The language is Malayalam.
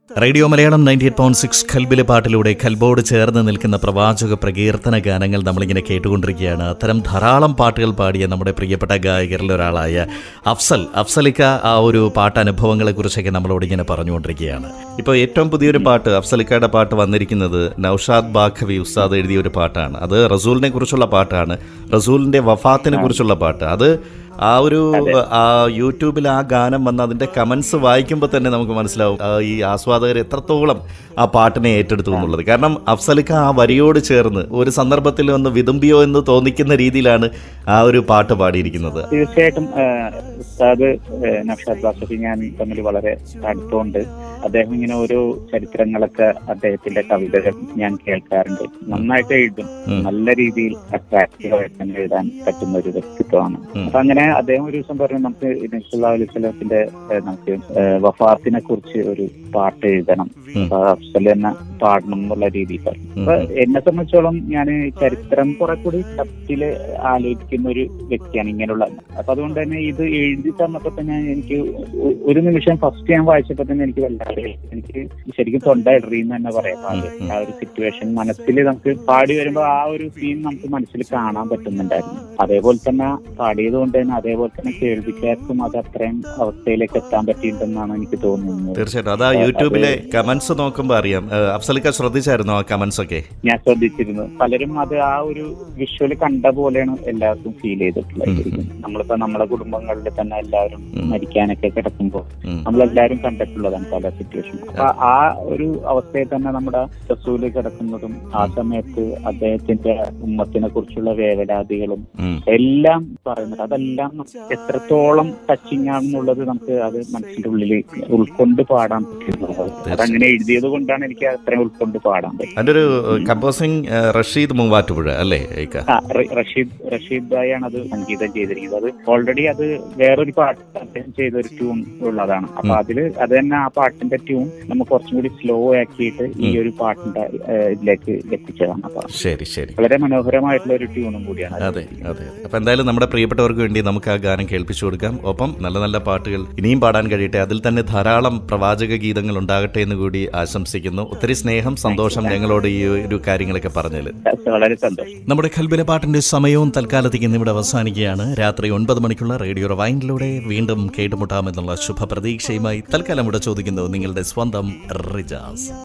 Radio Malayalam ninety eight point six ഖൽബിലെ പാട്ടിലൂടെ ഖൽബോട് ചേർന്ന് നിൽക്കുന്ന പ്രവാചക പ്രകീർത്തന ഗാനങ്ങൾ നമ്മളിങ്ങനെ കേട്ടുകൊണ്ടിരിക്കുകയാണ് അത്തരം ധാരാളം പാട്ടുകൾ പാടിയ നമ്മുടെ പ്രിയപ്പെട്ട ഗായകരിൽ ഒരാളായ അഫ്സൽ അഫ്സലിക്ക ആ ഒരു പാട്ട് അനുഭവങ്ങളെ കുറിച്ചൊക്കെ നമ്മളോട് ഇങ്ങനെ പറഞ്ഞുകൊണ്ടിരിക്കുകയാണ് ഇപ്പോൾ ഏറ്റവും പുതിയൊരു പാട്ട് അഫ്സലിക്കയുടെ പാട്ട് വന്നിരിക്കുന്നത് നൌഷാദ് ബാഖവി ഉസ്താദ് എഴുതിയ ഒരു പാട്ടാണ് അത് റസൂലിനെ കുറിച്ചുള്ള പാട്ടാണ് റസൂലിന്റെ വഫാത്തിനെ കുറിച്ചുള്ള പാട്ട് അത് ആ ഒരു ആ യൂട്യൂബിൽ ആ ഗാനം വന്ന് അതിന്റെ കമന്റ്സ് വായിക്കുമ്പോൾ തന്നെ നമുക്ക് മനസ്സിലാവും ആ ഈ ആസ്വാദകർ എത്രത്തോളം ആ പാട്ടിനെ ഏറ്റെടുത്തു എന്നുള്ളത് കാരണം അഫ്സലിക്ക ആ വരിയോട് ചേർന്ന് ഒരു സന്ദർഭത്തിൽ ഒന്ന് വിതുമ്പിയോ എന്ന് തോന്നിക്കുന്ന രീതിയിലാണ് ആ ഒരു പാട്ട് പാടിയിരിക്കുന്നത് തീർച്ചയായിട്ടും ആ, ഉസ്താദ് ആ, നൗഷാദ് ബാസഫി ഞാൻ തമ്മിൽ വളരെ അടുപ്പമുണ്ട് അദ്ദേഹം ഇങ്ങനെ ഓരോ ചരിത്രങ്ങളൊക്കെ അദ്ദേഹത്തിന്റെ കവിതകൾ ഞാൻ കേൾക്കാറുണ്ട് നന്നായിട്ട് എഴുതും ഉം. നല്ല രീതിയിൽ അട്രാക്റ്റീവായിട്ട് തന്നെ എഴുതാൻ പറ്റുന്ന ഒരു വ്യക്തിത്വമാണ് ഉം. അപ്പൊ അങ്ങനെ അദ്ദേഹം ഒരു ദിവസം പറഞ്ഞു നമുക്ക് നബ്സുല്ലാ അലൈഹി സ്വലത്തിന്റെ നമുക്ക് ആ, വഫാത്തിനെ കുറിച്ച് ഒരു പാട്ട് എഴുതണം ഉം. അപ്പൊ അഫ്സൽ തന്നെ പാടണം എന്നുള്ള രീതിയിൽ പറഞ്ഞു ഉം. അപ്പൊ എന്നെ സംബന്ധിച്ചോളം ഞാൻ ചരിത്രം കുറെ കൂടി ഡെപ്തില് ആലോചിക്കുന്ന ഒരു വ്യക്തിയാണ് ഇങ്ങനെയുള്ള അപ്പൊ അതുകൊണ്ട് തന്നെ ഇത് എഴുതി തന്നപ്പോ തന്നെ എനിക്ക് ഒ- ഒരു നിമിഷം ഫസ്റ്റ് ഞാൻ വായിച്ചപ്പോ തന്നെ എനിക്ക് വല്ലാതെ എനിക്ക് ശരിക്കും തൊണ്ട ഇടറിയെന്ന് തന്നെ പറയാം പാടി. ഉം. ആ ഒരു സിറ്റുവേഷൻ മനസ്സിൽ നമുക്ക് പാടി വരുമ്പോ ആ ഒരു സീൻ നമുക്ക് മനസ്സിൽ കാണാൻ പറ്റുന്നുണ്ടായിരുന്നു അതേപോലെ തന്നെ പാടിയത് കൊണ്ട് തന്നെ അതേപോലെ തന്നെ കേൾവിക്കാർക്കും അത് അത്രയും അവസ്ഥയിലേക്ക് എത്താൻ പറ്റിയിട്ടുണ്ടെന്നാണ് എനിക്ക് തോന്നുന്നത് തീർച്ചയായിട്ടും അത് ആ യൂട്യൂബിലെ കമന്റ്സ് നോക്കുമ്പോൾ അറിയാം ഏഹ് അഫ്സലിക്ക ശ്രദ്ധിച്ചായിരുന്നു ആ കമന്റ്സ് ഒക്കെ ഞാൻ ശ്രദ്ധിച്ചിരുന്നു പലരും അത് ആ ഒരു വിഷ്വല് കണ്ട പോലെയാണ് എല്ലാവർക്കും ഫീൽ ചെയ്തിട്ടുള്ളത് ഉം, ശരിക്കും. നമ്മളിപ്പോ നമ്മളെ കുടുംബങ്ങളിൽ തന്നെ എല്ലാവരും ഉം. മരിക്കാനൊക്കെ കിടക്കുമ്പോൾ ഉം. നമ്മളെല്ലാവരും കണ്ടിട്ടുള്ളതാണ് പല സിറ്റുവേഷൻ അപ്പൊ ആ ഒരു അവസ്ഥയിൽ തന്നെ നമ്മുടെ റസൂല് കിടക്കുന്നതും ആ സമയത്ത് അദ്ദേഹത്തിന്റെ ഉമ്മത്തിനെ കുറിച്ചുള്ള വേവലാതികളും ഉം. എല്ലാം പറയുന്നത് അതെല്ലാം എത്രത്തോളം ടച്ചിങ് ആണെന്നുള്ളത് നമുക്ക് അത് മനസ്സിന്റെ ഉള്ളിൽ ഉൾക്കൊണ്ട് പാടാൻ പറ്റുന്നത് അതങ്ങനെ എഴുതിയത് കൊണ്ടാണ് എനിക്ക് അത്രയും ഉൾക്കൊണ്ട് പാടാൻ പറ്റുന്നത് അതിന്റെ ഒരു കമ്പോസിങ് റഷീദ് മൂവാറ്റുപുഴ അല്ലേ ഏക്ക ആ, റ- റഷീദ് റഷീദ് ഭായിയാണ് അത് സംഗീതം ചെയ്തിരിക്കുന്നത് അത് ഓൾറെഡി അത് വേറൊരു പാട്ട് അദ്ദേഹം ചെയ്ത ഒരു ട്യൂൺ ഉള്ളതാണ് അപ്പൊ അതില് അത് തന്നെ ആ പാട്ടിന്റെ ട്യൂൺ നമുക്ക് കുറച്ചും കൂടി സ്ലോ ആക്കിയിട്ട് ഈ ഒരു പാട്ടിന്റെ ഏഹ്, ഇതിലേക്ക് എത്തിച്ചതാണ് അപ്പൊ ശരി ശരി വളരെ മനോഹരമായിട്ടുള്ള ഒരു ട്യൂണും കൂടിയാണ് അത്. അതെ അതെ അപ്പൊ എന്തായാലും നമ്മുടെ പ്രിയപ്പെട്ടവർക്ക് വേണ്ടി നമുക്ക് ആ ഗാനം കേൾപ്പിച്ചു കൊടുക്കാം ഒപ്പം നല്ല നല്ല പാട്ടുകൾ ഇനിയും പാടാൻ കഴിയട്ടെ അതിൽ തന്നെ ധാരാളം പ്രവാചക ഗീതങ്ങൾ ഉണ്ടാകട്ടെ എന്ന് കൂടി ആശംസിക്കുന്നു ഒത്തിരി സ്നേഹം സന്തോഷം ഞങ്ങളോട് ഈ ഒരു കാര്യങ്ങളൊക്കെ പറഞ്ഞതിൽ വളരെ സന്തോഷം നമ്മുടെ ഖൽബിലെ പാട്ടിന്റെ സമയവും തൽക്കാലത്തേക്ക് ഇന്നിവിടെ അവസാനിക്കുകയാണ് രാത്രി ഒൻപത് മണിക്കുള്ള റേഡിയോ റവൈൻഡിലൂടെ വീണ്ടും കേട്ടുമുട്ടാമെന്നുള്ള ശുഭപ്രതീക്ഷയുമായി തൽക്കാലം ഇവിടെ ചോദിക്കുന്നു നിങ്ങളുടെ സ്വന്തം റിജാസ്